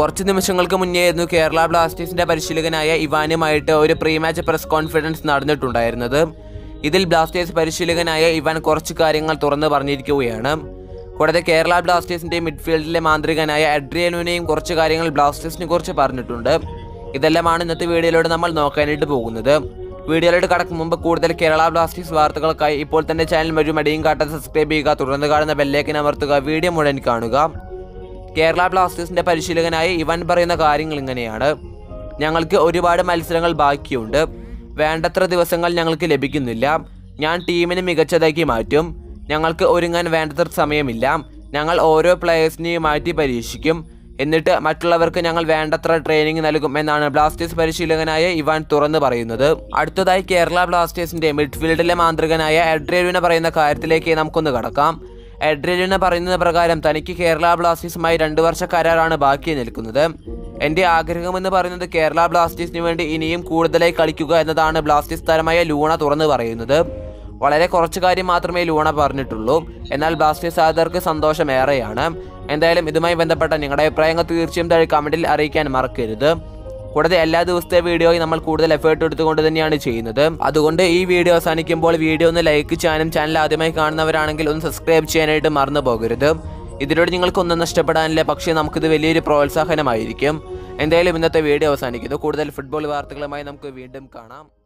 കുറച്ച് നിമിഷങ്ങൾക്ക് മുന്നേയായിരുന്നു കേരള ബ്ലാസ്റ്റേഴ്സിന്റെ പരിശീലകനായ ഇവാനുമായിട്ട് ഒരു പ്രീ മാച്ച് പ്രസ് കോൺഫറൻസ് നടന്നിട്ടുണ്ടായിരുന്നത് ഇതിൽ ബ്ലാസ്റ്റേഴ്സ് പരിശീലകനായ ഇവാൻ കുറച്ച് കാര്യങ്ങൾ തുറന്നു പറഞ്ഞിരിക്കുകയാണ് കൂടാതെ കേരള ബ്ലാസ്റ്റേഴ്സിന്റെ മിഡ്ഫീൽഡിലെ മാന്ത്രികനായ അഡ്രിയനുവിനെയും കുറച്ച് കാര്യങ്ങൾ ബ്ലാസ്റ്റേഴ്സിനെ കുറിച്ച് പറഞ്ഞിട്ടുണ്ട് ഇതെല്ലാമാണ് ഇന്നത്തെ വീഡിയോയിലൂടെ നമ്മൾ നോക്കാനായിട്ട് പോകുന്നത് വീഡിയോയിലോട്ട് കടക്കും മുമ്പ് കൂടുതൽ കേരള ബ്ലാസ്റ്റേഴ്സ് വാർത്തകൾക്കായി ഇപ്പോൾ തന്നെ ചാനൽ വഴി മടിയും കാട്ടാതെ സബ്സ്ക്രൈബ് ചെയ്യുക തുടർന്ന് കാണുന്ന ബെല്ലേക്കിന് അമർത്തുക വീഡിയോ മുഴുവൻ കാണുക കേരള ബ്ലാസ്റ്റേഴ്സിന്റെ പരിശീലകനായ ഇവൻ പറയുന്ന കാര്യങ്ങൾ ഇങ്ങനെയാണ് ഞങ്ങൾക്ക് ഒരുപാട് മത്സരങ്ങൾ ബാക്കിയുണ്ട് വേണ്ടത്ര ദിവസങ്ങൾ ഞങ്ങൾക്ക് ലഭിക്കുന്നില്ല ഞാൻ ടീമിനെ മികച്ചതാക്കി മാറ്റും ഞങ്ങൾക്ക് ഒരുങ്ങാൻ വേണ്ടത്ര സമയമില്ല ഞങ്ങൾ ഓരോ പ്ലെയേഴ്സിനെയും മാറ്റി പരീക്ഷിക്കും എന്നിട്ട് മറ്റുള്ളവർക്ക് ഞങ്ങൾ വേണ്ടത്ര ട്രെയിനിങ് നൽകും എന്നാണ് ബ്ലാസ്റ്റേഴ്സ് പരിശീലകനായ ഇവാൻ തുറന്നു പറയുന്നത് അടുത്തതായി കേരള ബ്ലാസ്റ്റേഴ്സിന്റെ മിഡ്ഫീൽഡിലെ മാന്ത്രികനായ എഡ്രേവിനെ പറയുന്ന കാര്യത്തിലേക്ക് നമുക്കൊന്ന് കടക്കാം എഡ്രിലിന് പറയുന്നത് പ്രകാരം തനിക്ക് കേരള ബ്ലാസ്റ്റേഴ്സുമായി രണ്ടു വർഷ കരാറാണ് ബാക്കി നിൽക്കുന്നത് എൻ്റെ ആഗ്രഹമെന്ന് പറയുന്നത് കേരള ബ്ലാസ്റ്റേഴ്സിന് വേണ്ടി ഇനിയും കൂടുതലായി കളിക്കുക എന്നതാണ് ബ്ലാസ്റ്റേഴ്സ് താരമായ ലൂണ തുറന്നു പറയുന്നത് വളരെ കുറച്ച് കാര്യം മാത്രമേ ലൂണ പറഞ്ഞിട്ടുള്ളൂ എന്നാൽ ബ്ലാസ്റ്റേഴ്സ് ആരാധകർക്ക് സന്തോഷമേറെയാണ് എന്തായാലും ഇതുമായി ബന്ധപ്പെട്ട നിങ്ങളുടെ അഭിപ്രായങ്ങൾ തീർച്ചയായും താഴെ കമൻറ്റിൽ അറിയിക്കാൻ മറക്കരുത് കൂടാതെ എല്ലാ ദിവസത്തെ വീഡിയോയും നമ്മൾ കൂടുതൽ എഫേർട്ട് എടുത്തുകൊണ്ട് തന്നെയാണ് ചെയ്യുന്നത് അതുകൊണ്ട് ഈ വീഡിയോ അവസാനിക്കുമ്പോൾ വീഡിയോ ഒന്ന് ലൈക്ക് ചെയ്യാനും ചാനൽ ആദ്യമായി കാണുന്നവരാണെങ്കിൽ ഒന്ന് സബ്സ്ക്രൈബ് ചെയ്യാനായിട്ട് മറന്നു പോകരുത് ഇതിലൂടെ നിങ്ങൾക്കൊന്നും നഷ്ടപ്പെടാനില്ല പക്ഷേ നമുക്കിത് വലിയൊരു പ്രോത്സാഹനമായിരിക്കും എന്തായാലും ഇന്നത്തെ വീഡിയോ അവസാനിക്കുന്നു കൂടുതൽ ഫുട്ബോൾ വാർത്തകളുമായി നമുക്ക് വീണ്ടും കാണാം